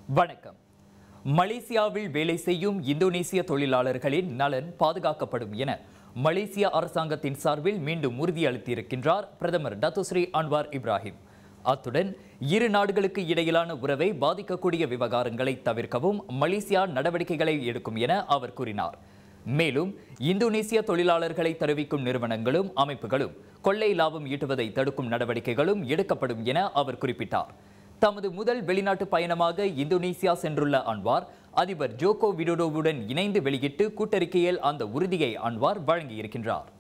வணக்கம் மலேசியாவில் வேலை செய்யும் இந்தோனேசிய தொழிலாளர்களின் நலன் பாதுகாக்கப்படும் என மலேசிய அரசாங்கத்தின் சார்பில் மீண்டும் உறுதியளித்திருக்கின்றார் பிரதமர் டத்துஸ்ரீ அன்வார் இப்ராஹிம் அத்துடன் இரு நாடுகளுக்கு இடையிலான உறவை பாதிக்கக்கூடிய விவகாரங்களை தவிர்க்கவும் மலேசியா நடவடிக்கைகளை எடுக்கும் என அவர் கூறினார் மேலும் இந்தோனேசிய தொழிலாளர்களை தெரிவிக்கும் நிறுவனங்களும் அமைப்புகளும் கொள்ளை லாபம் ஈட்டுவதை தடுக்கும் நடவடிக்கைகளும் எடுக்கப்படும் என அவர் குறிப்பிட்டார் தமது முதல் வெளிநாட்டு பயணமாக இந்தோனேசியா சென்றுள்ள அன்வார் அதிபர் ஜோகோ விடோடோவுடன் இணைந்து வெளியிட்டு கூட்டறிக்கையில் அந்த உறுதியை அன்வார் வழங்கியிருக்கின்றார்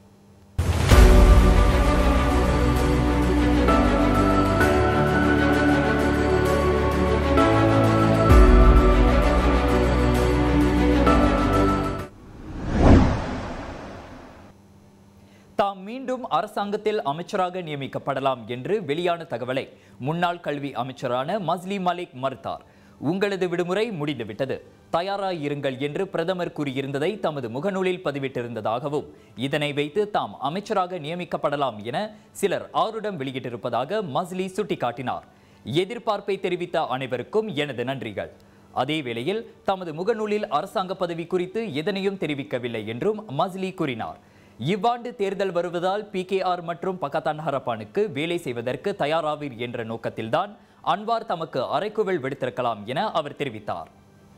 தாம் மீண்டும் அரசாங்கத்தில் அமைச்சராக நியமிக்கப்படலாம் என்று வெளியான தகவலை முன்னாள் கல்வி அமைச்சரான மஸ்லி மலிக் மறுத்தார் உங்களது விடுமுறை முடிந்துவிட்டது தயாராயிருங்கள் என்று பிரதமர் கூறியிருந்ததை தமது முகநூலில் பதிவிட்டிருந்ததாகவும் இதனை வைத்து தாம் அமைச்சராக நியமிக்கப்படலாம் என சிலர் ஆருடம் வெளியிட்டிருப்பதாக மஸ்லி சுட்டிக்காட்டினார் எதிர்பார்ப்பை தெரிவித்த அனைவருக்கும் எனது நன்றிகள் அதே வேளையில் தமது முகநூலில் அரசாங்க பதவி குறித்து எதனையும் தெரிவிக்கவில்லை என்றும் மஸ்லி கூறினார் இவ்வாண்டு தேர்தல் வருவதால் பிகேஆர் மற்றும் பகத்தான் ஹரப்பானுக்கு வேலை செய்வதற்கு தயாராவீர் என்ற நோக்கத்தில்தான் அன்வார் தமக்கு அறைக்குவல் விடுத்திருக்கலாம் என அவர் தெரிவித்தார்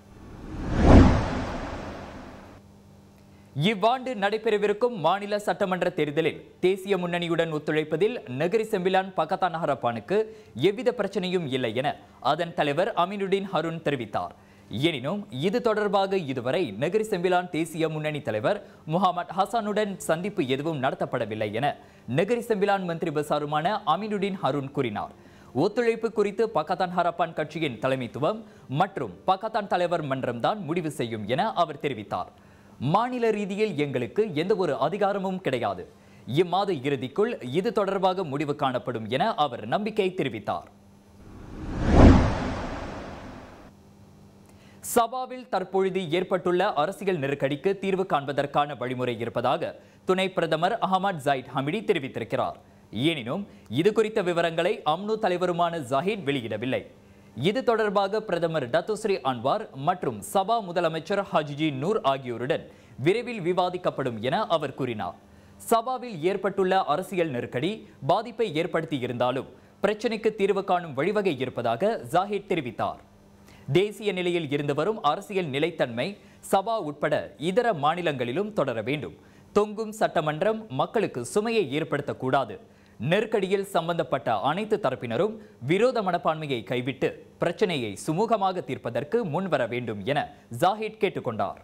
இவ்வாண்டு நடைபெறவிருக்கும் மாநில சட்டமன்ற தேர்தலில் தேசிய முன்னணியுடன் ஒத்துழைப்பதில் நகரி செம்பிலான் பகத்தான் ஹரப்பானுக்கு எவ்வித பிரச்சனையும் இல்லை என அதன் தலைவர் அமீனுddin ஹருண் தெரிவித்தார் எனினும் இது தொடர்பாக இதுவரை நகரி செம்பிலான் தேசிய முன்னணி தலைவர் முகமது ஹசானுடன் சந்திப்பு எதுவும் நடத்தப்படவில்லை என நகரி செம்பிலான் மந்திரி பசாருமான அமீனுddin ஹருண் கூறினார் ஒத்துழைப்பு குறித்து பக்கத்தான் ஹரப்பான் கட்சியின் தலைமைத்துவம் மற்றும் பக்கத்தான் தலைவர் மன்றம்தான் முடிவு செய்யும் என அவர் தெரிவித்தார் மாநில ரீதியில் எங்களுக்கு எந்த ஒரு அதிகாரமும் கிடையாது இம்மாத இறுதிக்குள் இது தொடர்பாக முடிவு காணப்படும் என அவர் நம்பிக்கை தெரிவித்தார் சபாவில் தற்பொழுது ஏற்பட்டுள்ள அரசியல் நெருக்கடிக்கு தீர்வு காண்பதற்கான வழிமுறை இருப்பதாக துணை பிரதமர் அகமது ஜாயிட் ஹமிடி தெரிவித்திருக்கிறார் எனினும் இது குறித்த விவரங்களை அம்னு தலைவருமான ஜாஹித் வெளியிடவில்லை இது தொடர்பாக பிரதமர் டத்துஸ்ரீ அன்வார் மற்றும் சபா முதலமைச்சர் ஹஜிஜி நூர் ஆகியோருடன் விரைவில் விவாதிக்கப்படும் என அவர் கூறினார் சபாவில் ஏற்பட்டுள்ள அரசியல் நெருக்கடி பாதிப்பை ஏற்படுத்தி இருந்தாலும் பிரச்சினைக்கு தீர்வு காணும் வழிவகை இருப்பதாக ஜாஹித் தெரிவித்தார் தேசிய நிலையில் இருந்து வரும் அரசியல் நிலைத்தன்மை சபா உட்பட இதர மாநிலங்களிலும் தொடர வேண்டும் தொங்கும் சட்டமன்றம் மக்களுக்கு சுமையை ஏற்படுத்தக்கூடாது நெருக்கடியில் சம்பந்தப்பட்ட அனைத்து தரப்பினரும் விரோத மனப்பான்மையை கைவிட்டு பிரச்சனையை சுமூகமாக தீர்ப்பதற்கு முன்வர வேண்டும் என ஜாஹிட் கேட்டுக்கொண்டார்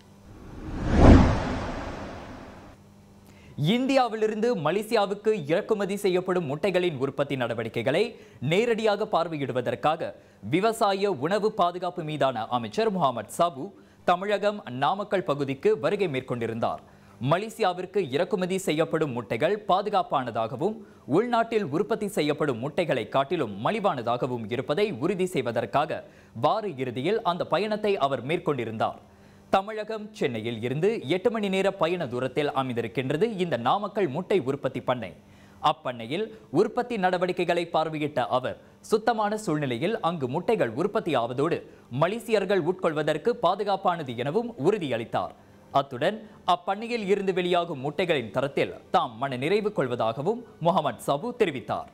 இந்தியாவிலிருந்து மலேசியாவுக்கு இறக்குமதி செய்யப்படும் முட்டைகளின் உற்பத்தி நடவடிக்கைகளை நேரடியாக பார்வையிடுவதற்காக விவசாய உணவு பாதுகாப்பு மீதான அமைச்சர் முகமது சாபு தமிழகம் நாமக்கல் பகுதிக்கு வருகை மேற்கொண்டிருந்தார் மலேசியாவிற்கு இறக்குமதி செய்யப்படும் முட்டைகள் பாதுகாப்பானதாகவும் உள்நாட்டில் உற்பத்தி செய்யப்படும் முட்டைகளை காட்டிலும் மலிவானதாகவும் இருப்பதை உறுதி செய்வதற்காக வார இறுதியில் அந்த பயணத்தை அவர் மேற்கொண்டிருந்தார் தமிழகம் சென்னையில் இருந்து எட்டு மணி நேர பயண தூரத்தில் அமைந்திருக்கின்றது இந்த நாமக்கல் முட்டை உற்பத்தி பண்ணை அப்பண்ணையில் உற்பத்தி நடவடிக்கைகளை பார்வையிட்ட அவர் சுத்தமான சூழ்நிலையில் அங்கு முட்டைகள் உற்பத்தி ஆவதோடு மலேசியர்கள் உட்கொள்வதற்கு பாதுகாப்பானது எனவும் உறுதியளித்தார் அத்துடன் அப்பண்ணையில் இருந்து வெளியாகும் முட்டைகளின் தரத்தில் தாம் மன நிறைவு கொள்வதாகவும் முகமது சபு தெரிவித்தார்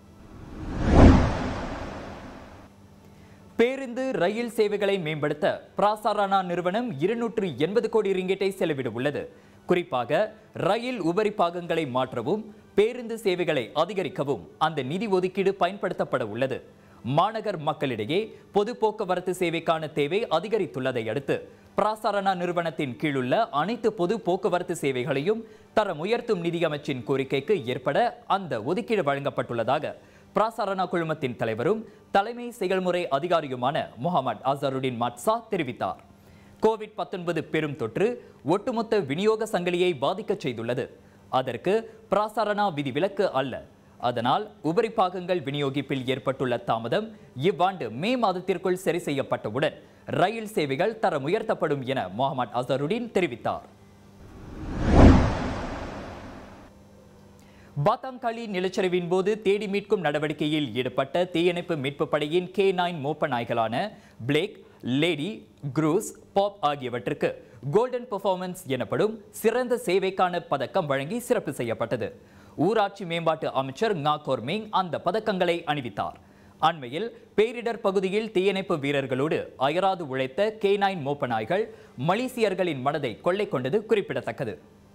பேருந்து ரயில் சேவைகளை மேம்படுத்த பிராசாரானா நிறுவனம் இருநூற்று எண்பது கோடி ரிங்கெட்டை செலவிட உள்ளது குறிப்பாக ரயில் உபரி பாகங்களை மாற்றவும் பேருந்து சேவைகளை அதிகரிக்கவும் அந்த நிதி ஒதுக்கீடு பயன்படுத்தப்பட உள்ளது மாநகர் மக்களிடையே பொது போக்குவரத்து சேவைக்கான தேவை அதிகரித்துள்ளதை அடுத்து பிராசாரணா நிறுவனத்தின் கீழுள்ள அனைத்து பொது போக்குவரத்து சேவைகளையும் தரம் உயர்த்தும் நிதியமைச்சின் கோரிக்கைக்கு ஏற்பட அந்த ஒதுக்கீடு வழங்கப்பட்டுள்ளதாக பிராசாரணா குழுமத்தின் தலைவரும் தலைமை செயல்முறை அதிகாரியுமான முகமது அசருடின் மட்சா தெரிவித்தார் கோவிட் 19 பெரும் தொற்று ஒட்டுமொத்த விநியோக சங்கிலியை பாதிக்கச் செய்துள்ளது அதற்கு பிராசாரணா விதிவிலக்கு அல்ல அதனால் உபரி பாகங்கள் விநியோகிப்பில் ஏற்பட்டுள்ள தாமதம் இவ்வாண்டு மே மாதத்திற்குள் சரி செய்யப்பட்டவுடன் ரயில் சேவைகள் தரம் உயர்த்தப்படும் என முகமது அசருடின் தெரிவித்தார் பாத்தாங்காலி நிலச்சரிவின் போது தேடி மீட்கும் நடவடிக்கையில் ஈடுபட்ட தீயணைப்பு மீட்பு படையின் கே நைன் மோப்ப நாய்களான பிளேக் லேடி குரூஸ் பாப் ஆகியவற்றுக்கு கோல்டன் பெர்ஃபார்மன்ஸ் எனப்படும் சிறந்த சேவைக்கான பதக்கம் வழங்கி சிறப்பு செய்யப்பட்டது ஊராட்சி மேம்பாட்டு அமைச்சர் ngா கோர்மிங் அந்த பதக்கங்களை அணிவித்தார் அண்மையில் பேரிடர் பகுதியில் தீயணைப்பு வீரர்களோடு அயராது உழைத்த கே நைன் மோப்ப நாய்கள் மலேசியர்களின் மனதை கொள்ளை கொண்டது குறிப்பிடத்தக்கது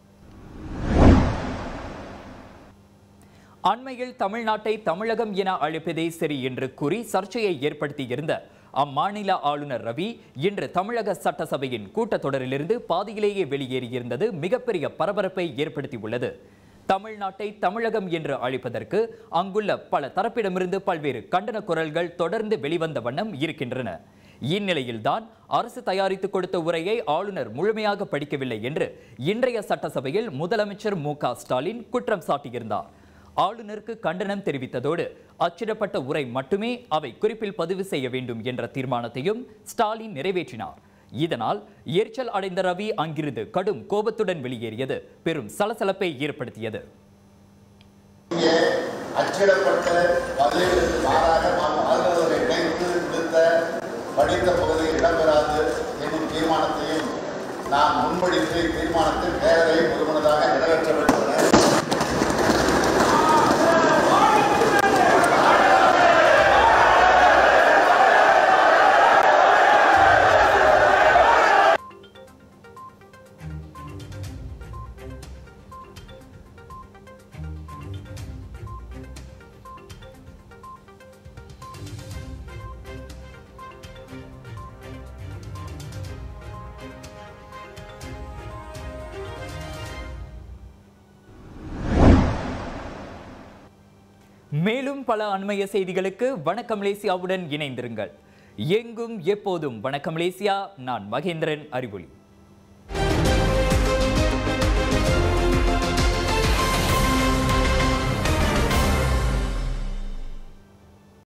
அண்மையில் தமிழ்நாட்டை தமிழகம் என அழைப்பதே சரி என்று கூறி சர்ச்சையை ஏற்படுத்தியிருந்த அம்மாநில ஆளுநர் ரவி இன்று தமிழக சட்டசபையின் கூட்டத்தொடரிலிருந்து பாதியிலேயே வெளியேறியிருந்தது மிகப்பெரிய பரபரப்பை ஏற்படுத்தியுள்ளது தமிழ்நாட்டை தமிழகம் என்று அழைப்பதற்கு அங்குள்ள பல தரப்பிடமிருந்து பல்வேறு கண்டன குரல்கள் தொடர்ந்து வெளிவந்த வண்ணம் இருக்கின்றன இந்நிலையில்தான் அரசு தயாரித்து கொடுத்த உரையை ஆளுநர் முழுமையாக படிக்கவில்லை என்று இன்றைய சட்டசபையில் முதலமைச்சர் மு க ஸ்டாலின் குற்றம் சாட்டியிருந்தார் ஆளுநருக்கு கண்டனம் தெரிவித்ததோடு அச்சிடப்பட்ட உரை மட்டுமே அவை குறிப்பில் பதிவு செய்ய வேண்டும் என்ற தீர்மானத்தையும் ஸ்டாலின் நிறைவேற்றினார் இதனால் எரிச்சல் அடைந்த ரவி அங்கிருந்து கடும் கோபத்துடன் வெளியேறியது பெரும் சலசலப்பை ஏற்படுத்தியது இங்கே அச்சிடப்பட்ட பதில்களுக்கு மாறாக நாம் ஆளுநரை இணைத்து விடுத்த படித்த பகுதியில் இடம்பெறாது என்னும் தீர்மானத்தையும் நாம் முன்மொழித்து தீர்மானத்தில் பேரவை ஒருமனதாக நிறைவேற்றப்பட்டுள்ளன மேலும் பல அண்மைய செய்திகளுக்கு வணக்கம் மலேசியாவுடன் இணைந்திருங்கள் எங்கும் எப்போதும் வணக்கம் மலேசியா நான் மகேந்திரன் அறிவொளி